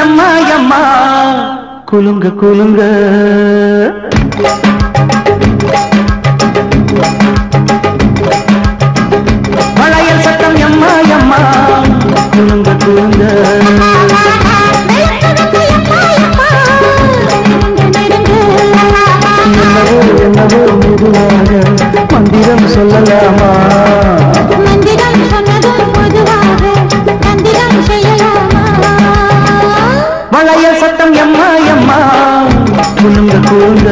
எம்மா எம்மா குலுங்க குலுங்க மழையல் சத்தம் எம்மா எம்மா குலுங்க குலுங்க என்னவோ என்னவோ மெதுவாக மந்திரம் சொல்லலாமா மந்திரம் சொன்னதும் பொதுவாக தந்திரம் செய்யலாமா மழையல் சத்தம் எம்மா எம்மா குலுங்க குலுங்க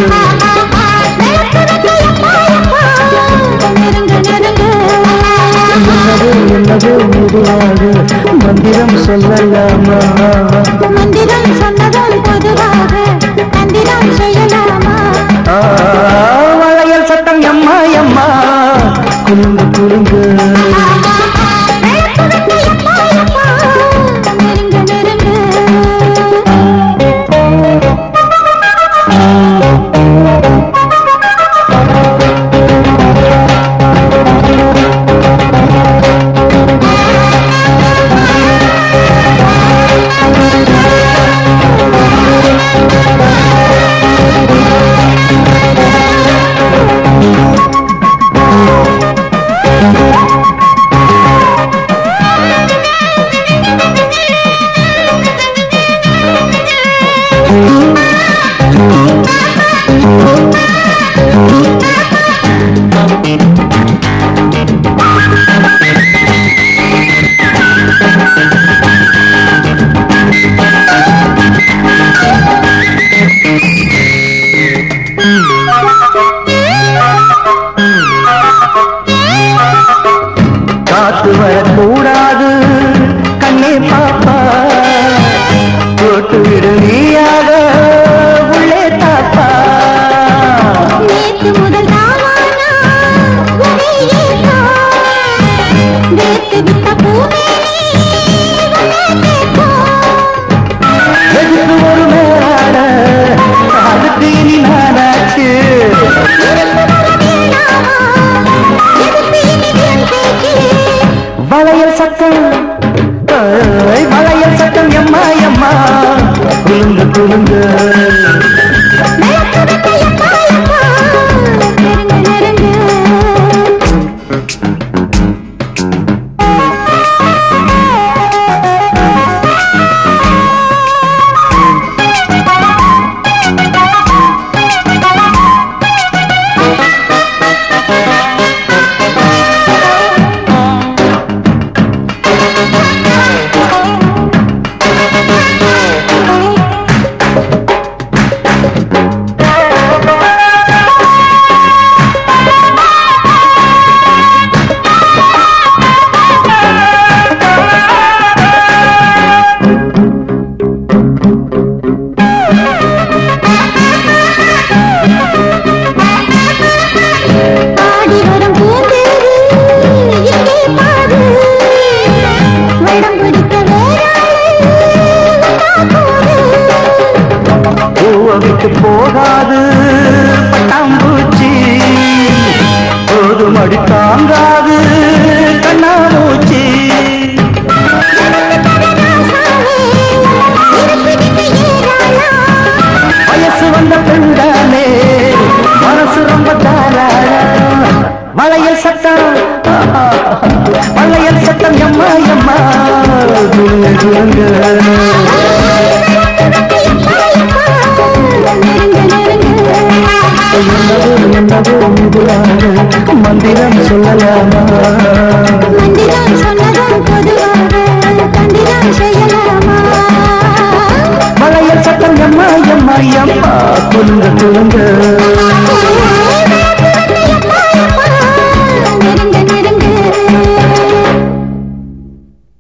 நெருங்க நெருங்க என்னவோ என்னவோ மெதுவாக மந்திரம் சொல்லலாமா மந்திரம் சொன்னதும் பொதுவாக தந்திரம் செய்யலாமா ஆ, மழையல் சத்தம் எம்மா எம்மா குலுங்க குலுங்க நெருங்க நெருங்க காத்து வரக்கூடாது கண்ணே பாப்பா போட்டு விடு நீயாக உள்ளே தாப்பா நேத்து முதல் தாவானா ஒரே ஏக்கம். வேத்து விட்ட பூமேனி உன்னை கேட்கும். எதுக்கு ஒரு மேலாட அதுக்கு இனி நானாச்சு வளையல் சத்தம் ஏய், வளையல் சத்தம் எம்மா எம்மா குலுங்க குலுங்க ஆடி வரும் பூந்தேரு இங்கே பாரு வடம் பிடிக்க வேறாளு வந்தா போது பூவை விட்டு போகாது பட்டாம்பூச்சி போதும் அடி தாங்காது கண்ணாமூச்சி வயசு வந்த பெண்தானே மனசு ரொம்ப தாராளம் வளையல் சத்தம் வளையல் சத்தம் எம்மா எம்மா குலுங்க குலுங்க என்னவோ என்னவோ மெதுவாக மந்திரம் சொல்லலாமா மந்திரம் சொன்னதும் பொதுவாக தந்திரம் செய்யலாமா வளையல் சத்தம் எம்மா எம்மா எம்மா குலுங்க குலுங்க